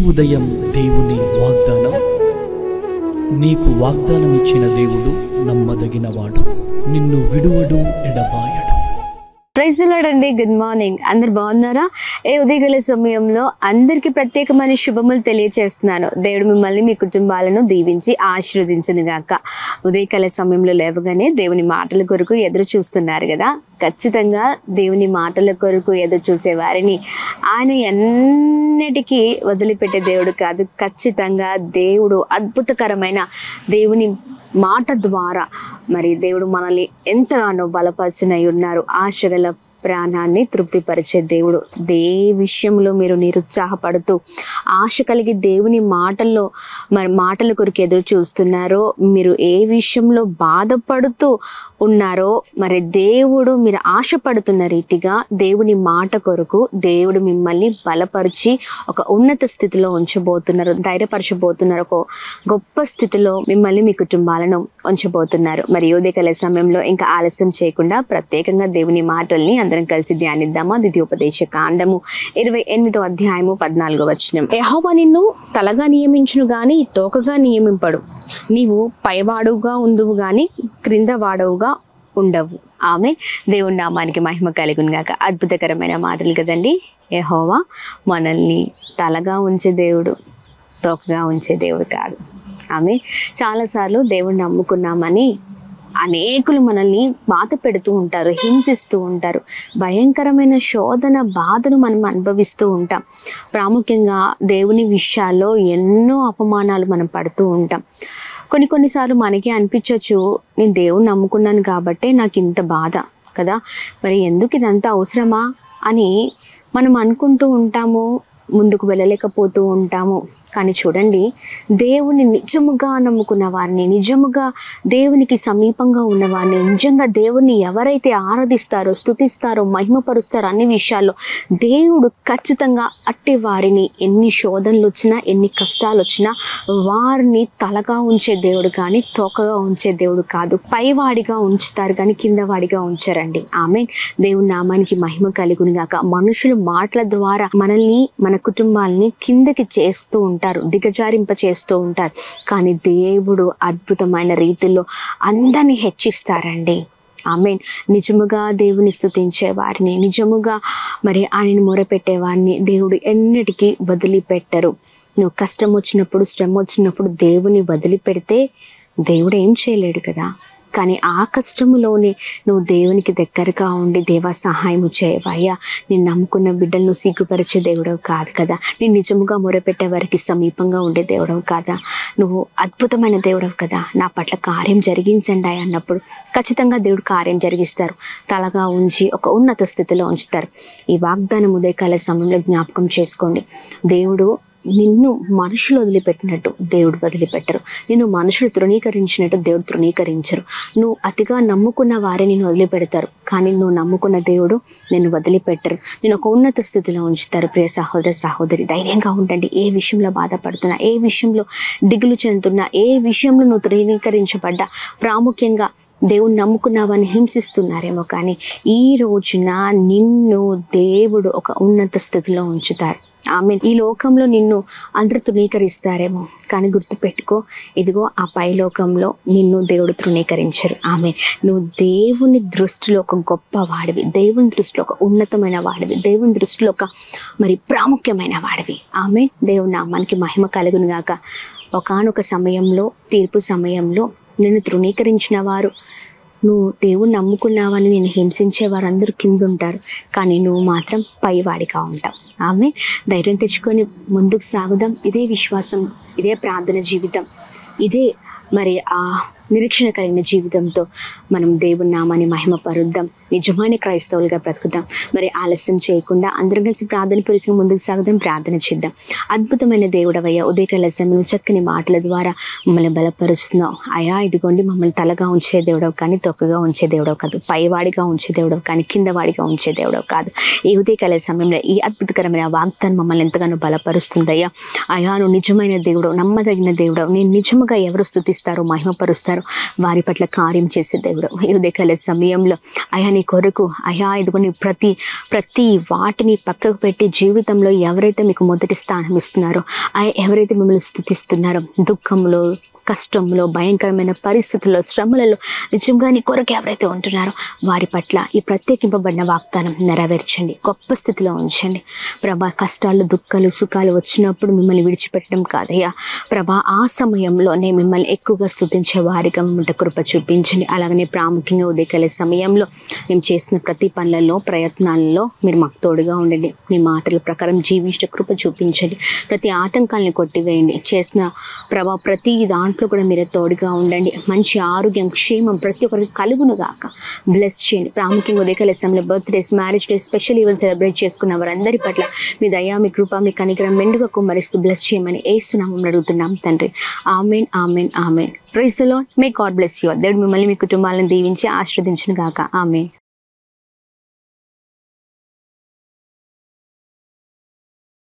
ఉదయం దేవుని వాగ్దానం నీకు వాగ్దానం ఇచ్చిన దేవుడు నమ్మదగినవాడు నిన్ను విడువడు ఎడబాయడు ప్రైజ్ అండి గుడ్ మార్నింగ్ అందరు బాగున్నారా ఏ ఉదయగల సమయంలో అందరికీ ప్రత్యేకమైన శుభములు తెలియచేస్తున్నాను దేవుడు మిమ్మల్ని మీ కుటుంబాలను దీవించి ఆశీర్వదించును గాక ఉదయకాల సమయంలో లేవగానే దేవుని మాటల కొరకు ఎదురు చూస్తున్నారు కదా ఖచ్చితంగా దేవుని మాటల కొరకు ఎదురు చూసే వారిని ఆయన ఎన్నటికీ వదిలిపెట్టే దేవుడు కాదు ఖచ్చితంగా దేవుడు అద్భుతకరమైన దేవుని మాట ద్వారా మరి దేవుడు మనల్ని ఎంతగానో బలపరచునై ఉన్నారు ఆశగల ప్రాణాన్ని తృప్తిపరిచే దేవుడు దే విషయంలో మీరు నిరుత్సాహపడుతూ ఆశ కలిగి దేవుని మాటల్లో మరి మాటల కొరకు ఎదురు చూస్తున్నారో మీరు ఏ విషయంలో బాధపడుతూ ఉన్నారో మరి దేవుడు మీరు ఆశపడుతున్న రీతిగా దేవుని మాట కొరకు దేవుడు మిమ్మల్ని బలపరిచి ఒక ఉన్నత స్థితిలో ఉంచబోతున్నారు ధైర్యపరచబోతున్నారు ఒక గొప్ప స్థితిలో మిమ్మల్ని మీ కుటుంబాలను ఉంచబోతున్నారు మరి ఉదయకాల సమయంలో ఇంకా ఆలస్యం చేయకుండా ప్రత్యేకంగా దేవుని మాటల్ని అందరం కలిసి ధ్యానిద్దామా ద్వితీయోపదేశ కాండము ఇరవై ఎనిమిదో అధ్యాయము పద్నాలుగో వచనం యెహోవా నిన్ను తలగా నియమించును గాని తోకగా నియమింపడు నీవు పైవాడుగా ఉందువు గాని క్రింద వాడవుగా ఉండవు ఆమె దేవుని నామానికి మహిమ కలుగును గాక అద్భుతకరమైన మాటలు కదండి యెహోవా మనల్ని తలగా ఉంచే దేవుడు తోకగా ఉంచే దేవుడు కాదు ఆమె చాలాసార్లు దేవుడిని నమ్ముకున్నామని అనేకులు మనల్ని బాధ పెడుతూ ఉంటారు హింసిస్తూ ఉంటారు భయంకరమైన శోధన బాధను మనం అనుభవిస్తూ ఉంటాం ప్రాముఖ్యంగా దేవుని విషయాల్లో ఎన్నో అపమానాలు మనం పడుతూ ఉంటాం కొన్ని కొన్నిసార్లు మనకి అనిపించవచ్చు నేను దేవుని నమ్ముకున్నాను కాబట్టే నాకు ఇంత బాధ కదా మరి ఎందుకు ఇదంతా అవసరమా అని మనం అనుకుంటూ ఉంటాము ముందుకు వెళ్ళలేకపోతూ ఉంటాము కానీ చూడండి దేవుని నిజముగా నమ్ముకున్న వారిని నిజముగా దేవునికి సమీపంగా ఉన్న వారిని నిజంగా దేవుని ఎవరైతే ఆరాధిస్తారో స్థుతిస్తారో మహిమపరుస్తారో అన్ని విషయాల్లో దేవుడు ఖచ్చితంగా అట్టి వారిని ఎన్ని శోధనలు వచ్చినా ఎన్ని కష్టాలు వచ్చినా వారిని తలగా ఉంచే దేవుడు కానీ తోకగా ఉంచే దేవుడు కాదు పైవాడిగా ఉంచుతారు కానీ కింద వాడిగా ఉంచారండి ఆమె దేవుని నామానికి మహిమ కలుగుని గాక మనుషులు మాటల ద్వారా మనల్ని మన కుటుంబాలని కిందకి చేస్తూ ఉంటారు దిగజారింప చేస్తూ ఉంటారు కానీ దేవుడు అద్భుతమైన రీతిలో అందరినీ హెచ్చిస్తారండి ఆమె నిజముగా దేవుని స్తుతించే వారిని నిజముగా మరి ఆయనను మొరపెట్టే వారిని దేవుడు ఎన్నటికీ వదిలిపెట్టరు నువ్వు కష్టం వచ్చినప్పుడు శ్రమ వచ్చినప్పుడు దేవుని వదిలిపెడితే దేవుడు ఏం చేయలేడు కదా కానీ ఆ కష్టములోనే నువ్వు దేవునికి దగ్గరగా ఉండి దేవా సహాయము చేయవయ్యా నేను నమ్ముకున్న బిడ్డలను సిగ్గుపరిచే దేవుడవు కాదు కదా నేను నిజముగా మొరపెట్టే వారికి సమీపంగా ఉండే దేవుడవు కాదా నువ్వు అద్భుతమైన దేవుడవు కదా నా పట్ల కార్యం జరిగించండి అన్నప్పుడు ఖచ్చితంగా దేవుడు కార్యం జరిగిస్తారు తలగా ఉంచి ఒక ఉన్నత స్థితిలో ఉంచుతారు ఈ వాగ్దానం ఉదయకాల సమయంలో జ్ఞాపకం చేసుకోండి దేవుడు నిన్ను మనుషులు వదిలిపెట్టినట్టు దేవుడు వదిలిపెట్టరు నిన్ను మనుషులు తృణీకరించినట్టు దేవుడు తృణీకరించరు నువ్వు అతిగా నమ్ముకున్న వారే నేను వదిలిపెడతారు కానీ నువ్వు నమ్ముకున్న దేవుడు నిన్ను వదిలిపెట్టరు నేను ఒక ఉన్నత స్థితిలో ఉంచుతారు ప్రియ సహోదర సహోదరి ధైర్యంగా ఉండండి ఏ విషయంలో బాధపడుతున్నా ఏ విషయంలో దిగులు చెందుతున్నా ఏ విషయంలో నువ్వు తృణీకరించబడ్డా ప్రాముఖ్యంగా దేవుని నమ్ముకున్నావని హింసిస్తున్నారేమో కానీ ఈ రోజున నిన్ను దేవుడు ఒక ఉన్నత స్థితిలో ఉంచుతారు ఆమె ఈ లోకంలో నిన్ను అందరూ తృణీకరిస్తారేమో కానీ గుర్తుపెట్టుకో ఇదిగో ఆ పై లోకంలో నిన్ను దేవుడు తృణీకరించరు ఆమె నువ్వు దేవుని దృష్టిలో ఒక గొప్ప వాడివి దేవుని దృష్టిలో ఒక ఉన్నతమైన వాడివి దేవుని దృష్టిలో ఒక మరి ప్రాముఖ్యమైన వాడివి ఆమె దేవుని నామానికి మహిమ కలుగును గాక ఒకనొక సమయంలో తీర్పు సమయంలో నిన్ను తృణీకరించిన వారు నువ్వు దేవుని నమ్ముకున్నావని నేను హింసించే వారందరూ కింద ఉంటారు కానీ నువ్వు మాత్రం పైవాడిగా ఉంటావు ఆమె ధైర్యం తెచ్చుకొని ముందుకు సాగుదాం ఇదే విశ్వాసం ఇదే ప్రార్థన జీవితం ఇదే మరి ఆ నిరీక్షణ కలిగిన జీవితంతో మనం దేవుని నామాన్ని మహిమ పరుద్దాం నిజమైన క్రైస్తవులుగా బ్రతుకుదాం మరి ఆలస్యం చేయకుండా అందరం కలిసి ప్రార్థన పూర్వకంగా ముందుకు సాగుదాం ప్రార్థన చేద్దాం అద్భుతమైన దేవుడవయ్యా ఉదయకాల సమయం చక్కని మాటల ద్వారా మమ్మల్ని బలపరుస్తున్నావు అయా ఇదిగోండి మమ్మల్ని తలగా ఉంచే దేవుడవు కానీ తొక్కగా ఉంచే దేవుడవు కాదు పైవాడిగా ఉంచే దేవుడవు కానీ కింద వాడిగా ఉంచే దేవుడవు కాదు ఈ ఉదయకాల సమయంలో ఈ అద్భుతకరమైన వాగ్దాన్ని మమ్మల్ని ఎంతగానో బలపరుస్తుందయ్యా అయా నువ్వు నిజమైన దేవుడు నమ్మదగిన దేవుడు నేను నిజముగా ఎవరు స్థుతిస్తారో మహిమపరుస్తారో ఉన్నారో వారి పట్ల కార్యం చేసే దేవుడు ఈ ఉదయకాల సమయంలో అయా నీ కొరకు అయా ఇదిగోని ప్రతి ప్రతి వాటిని పక్కకు పెట్టి జీవితంలో ఎవరైతే మీకు మొదటి స్థానం ఇస్తున్నారో అయా ఎవరైతే మిమ్మల్ని స్థుతిస్తున్నారో దుఃఖంలో కష్టంలో భయంకరమైన పరిస్థితుల్లో శ్రమలలో నిజంగా నీ కొరకు ఎవరైతే ఉంటున్నారో వారి పట్ల ఈ ప్రత్యేకింపబడిన వాగ్దానం నెరవేర్చండి గొప్ప స్థితిలో ఉంచండి ప్రభా కష్టాలు దుఃఖాలు సుఖాలు వచ్చినప్పుడు మిమ్మల్ని విడిచిపెట్టడం కాదయ్యా ప్రభా ఆ సమయంలో నేను మిమ్మల్ని ఎక్కువగా స్థుతించే వారిగా మిమ్మల్ని కృప చూపించండి అలాగనే ప్రాముఖ్యంగా ఉదయకాలే సమయంలో మేము చేసిన ప్రతి పనులలో ప్రయత్నాలలో మీరు మాకు తోడుగా ఉండండి మీ మాటల ప్రకారం జీవించే కృప చూపించండి ప్రతి ఆటంకాలను కొట్టివేయండి చేసిన ప్రభా ప్రతి దాంట్లో కూడా మీరే తోడుగా ఉండండి మంచి ఆరోగ్యం క్షేమం ప్రతి ఒక్కరికి కలుగును గాక బ్లెస్ చేయండి ప్రాముఖ్యంగా ఉదయకాల సమయంలో birthdays marriage days special event celebrate చేసుకున్న వారందరి పట్ల మీ దయా మీ కృప మీ కనికరం మెండుగా కుమ్మరిస్తూ బ్లెస్ చేయమని ఏస్తున్నామని అడుగుతున్నాం తండ్రి ఆమెన్ ఆమెన్ ఆమెన్ ప్రైస్ లో మే గాడ్ బ్లెస్ యూ దేవుడు మిమ్మల్ని మీ కుటుంబాలను దీవించి ఆశ్రదించిన గాక ఆమెన్